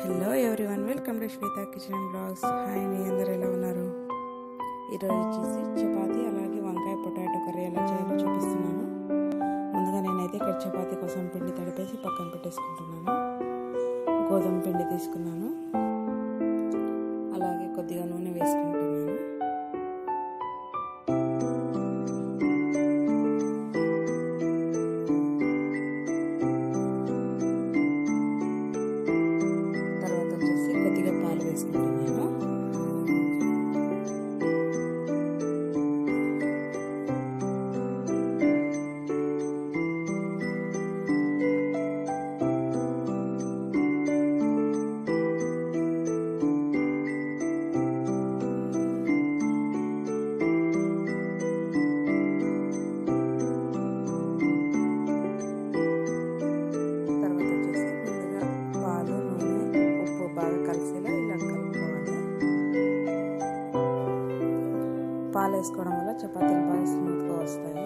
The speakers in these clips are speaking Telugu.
hello everyone welcome to Shweta kitchen and blogs hi అండి అందరు ఎలా ఉన్నారు ఈరోజు వచ్చేసి చపాతీ అలాగే వంకాయ పొటాటో కర్రీ ఎలా చేయాలో చూపిస్తున్నాను ముందుగా నేనైతే ఇక్కడ చపాతీ కోసం పిండి తడిపేసి పక్కన పెట్టేసుకుంటున్నాను గోధుమ పిండి తీసుకున్నాను అలాగే కొద్దిగా నూనె వేసుకుంటున్నాను తర్వాత వచ్చేసి కొద్దిగా పాలు వేసుకుంటున్నాను తర్వాత వచ్చేసి ముందుగా పాలు నూనె ఉప్పు బాగా కలిసేలా ఇలా కలుపుకోవాలి పాలు వేసుకోవడం వల్ల చపాతీలు బాగా స్మూత్గా వస్తాయి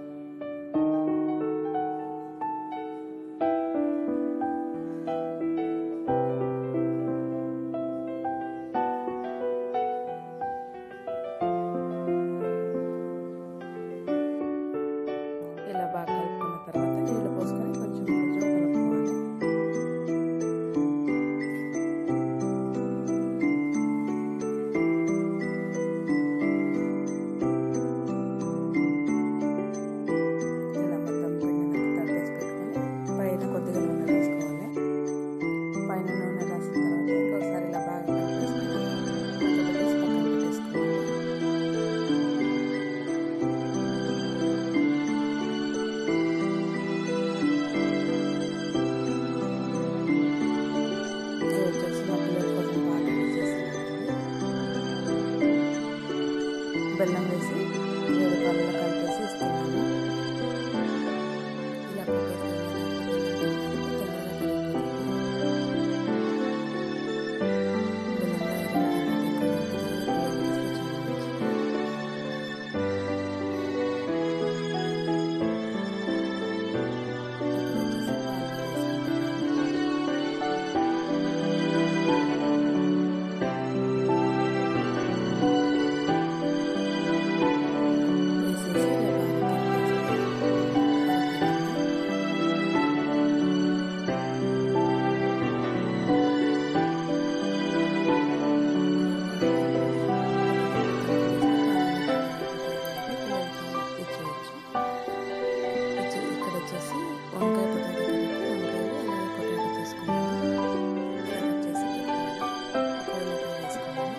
ఇలా బాగా కలుపుకున్న తర్వాత నీళ్ళు పోసుకొని కొంచెం కొంచెం కలుపుకోవాలి ఇలా మొత్తం పిండిని తడిపేసి పెట్టుకొని పైన కొద్దిగా నూనె వేసుకోవాలి పైన నూనె రాసిన తర్వాత ఇంకోసారి ఇలా బాగా కలిపేసుకొని మూత పెట్టేసి పక్కన పెట్టేసుకోవాలి ఇది వచ్చేసి మా పిల్లల కోసం పాలు వేసేసాను బెల్లం వేసి వేడి పాలలో కలిపేసి ఇస్తున్నాను ఇలా ఇక్కడ వచ్చేసి వంకాయ పొటాటో కలిపి వంకాయలు అలాగే పొటాటో తీసుకున్నాను ఇలా కట్ చేసి పెట్టుకోవాలి ఒక ఉల్లిపాయ వేసుకోవాలి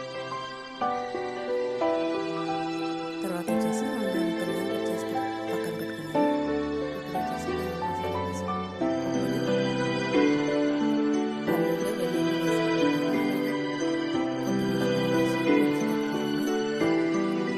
తర్వాత వచ్చేసి వంకాయలు పొడిగా కట్ చేసి పక్కన పెట్టుకున్నాను ఇప్పుడు వచ్చేసి గరం మసాలా వేసి కొబ్బరి పల్లీలు వెల్లుల్లి వేసుకున్నాను కొత్తిమీర వేసి మిక్సీ పెట్టుకోవాలి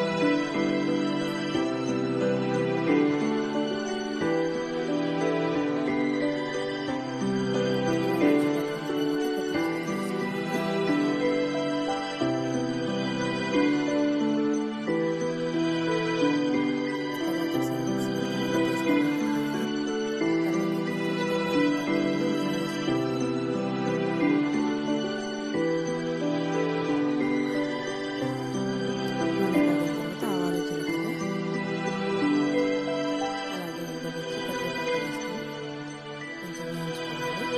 ఆవాలు జీలకర్ర అలాగే ఎండుమిర్చి కరివేపాకు వేసుకొని కొంచెం వేయించుకోవాలి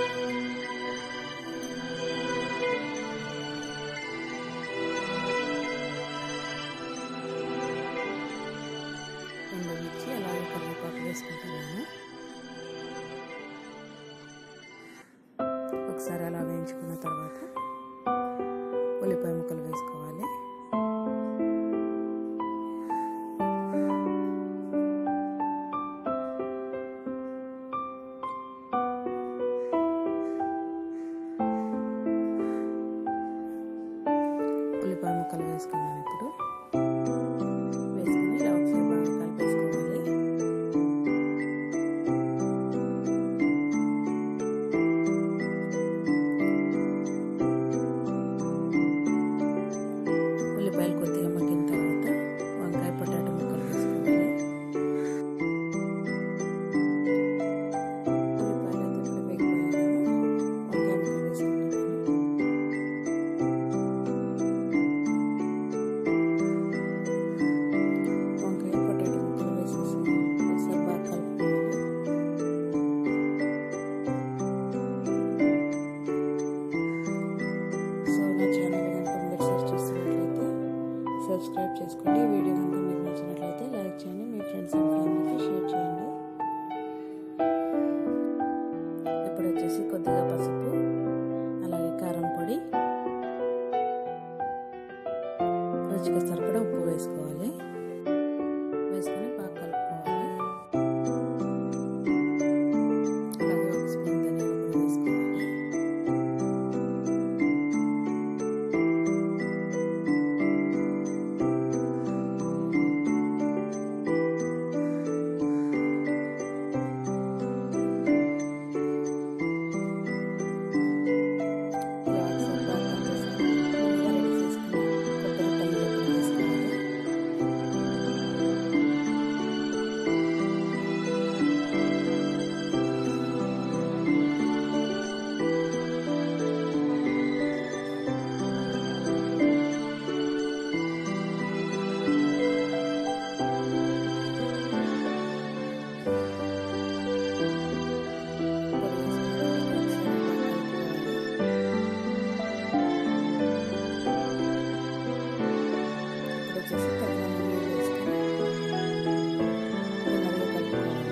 ఎండుమిర్చి అలాగే కరివేపాకు వేసుకుంటున్నాను ఒకసారి అలా వేయించుకున్న తర్వాత ఉల్లిపాయ ముక్కలు వేసుకోవాలి ఉల్లిపాయ ముక్కలు వేసుకున్నాను ఇప్పుడు వేసుకుని ఇలా ఒకసారి బాగా కలిపేసుకోవాలి ఉల్లిపాయలు కొద్దిగా మగ్గిన తర్వాత వంకాయ పొటాటో ముక్కలు వేసుకోవాలి ఉల్లిపాయలు అయితే ఇప్పుడు వేగిపోయాయి కదా వంకాయ ముక్కలు వేసుకుని సబ్స్క్రైబ్ చేసుకోండి ఈ వీడియో కనుక మీకు నచ్చినట్లయితే లైక్ చేయండి మీ ఫ్రెండ్స్ అండ్ ఫ్యామిలీకి షేర్ చేయండి ఇప్పుడు వచ్చేసి కొద్దిగా పసుపు అలాగే కారం పొడి రుచికి సరిపడా ఉప్పు వేసుకోవాలి వేసుకొని బాగా కలుపుకోవాలి అలాగే ఒక స్పూన్ ధనియాల పొడి వేసుకోవాలి ఇలా ఒకసారి బాగా కలిపేసుకొని ముందుగా రెడీ చేసుకున్న కొబ్బరి పల్లీలు పొడి వేసుకోవాలి పొడి వేసుకొని ఒకసారి బాగా కలుపుకోవాలి ఇప్పుడు వచ్చేసి తగిన నీళ్ళు వేసుకొని నెమ్మదిగా కలుపుకోవాలి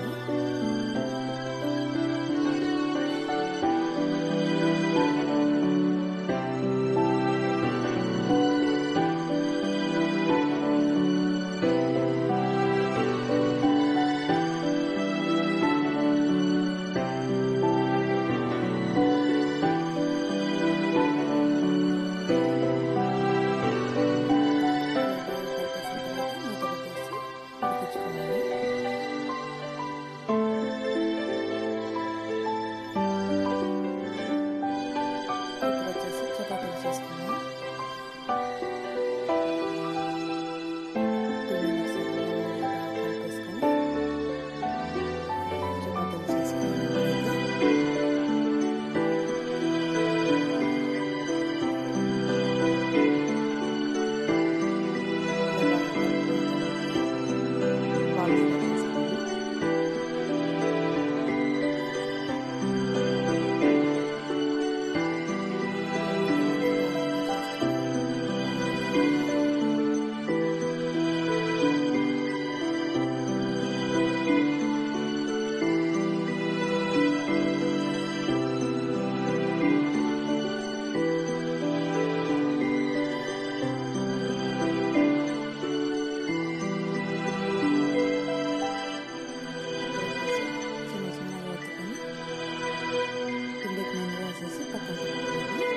చిన్న చిన్నగా ఎత్తుకొని పిండికి నూనె రాసేసి పక్కన పెట్టుకోవాలి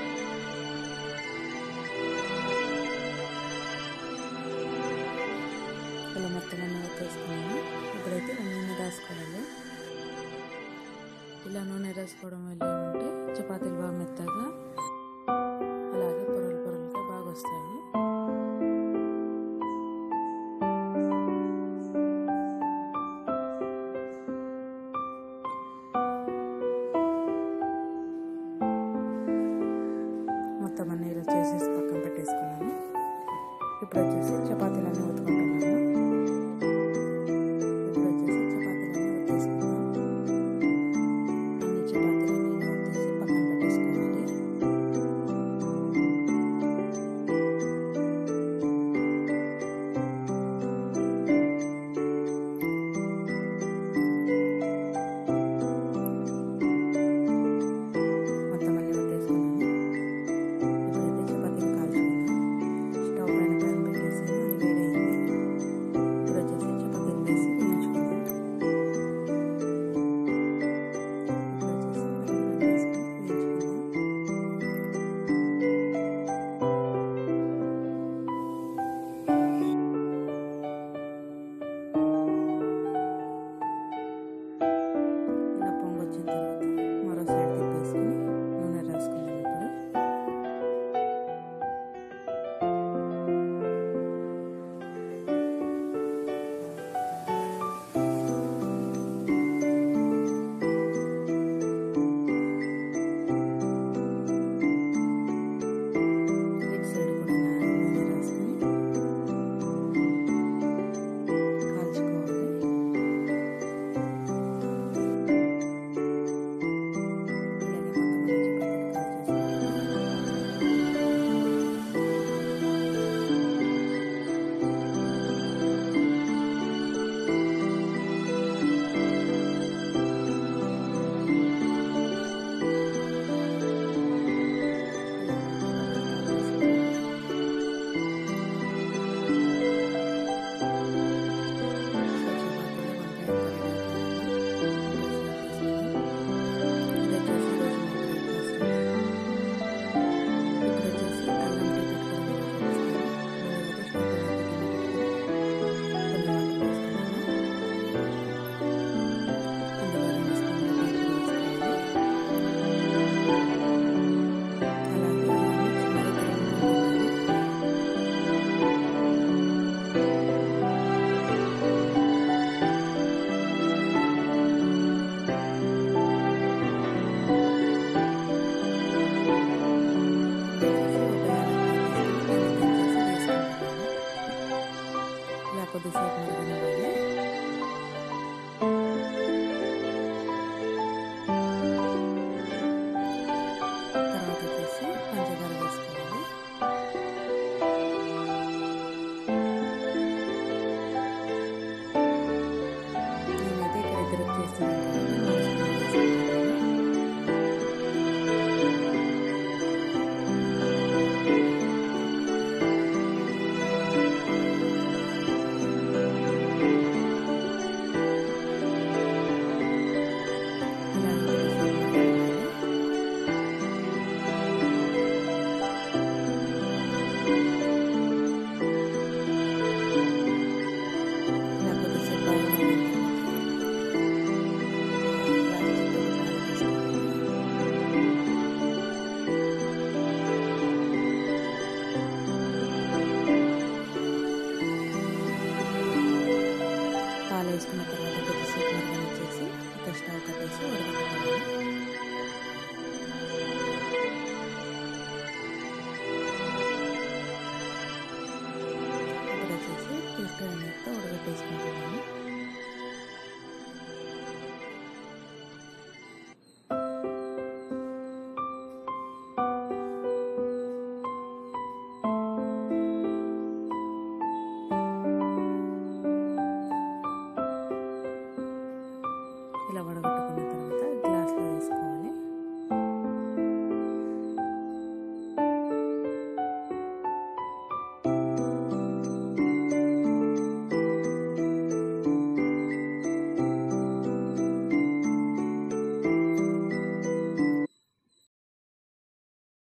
ఇలా మొత్తం అన్నీ ఒత్తేసుకున్నాను ఇప్పుడైతే నూనె రాసుకోవాలి ఇలా నూనె రాసుకోవడం వల్ల ఏమంటే చపాతీలు బాగా మెత్తగా అలాగే పొరలు పొరలుగా బాగా వస్తాయి మొత్తం అన్ని ఇలా చేసేసి పక్కన పెట్టేసుకున్నాను ఇప్పుడు వచ్చేసి చపాతీలన్నీ ఉతుకుంటున్నాను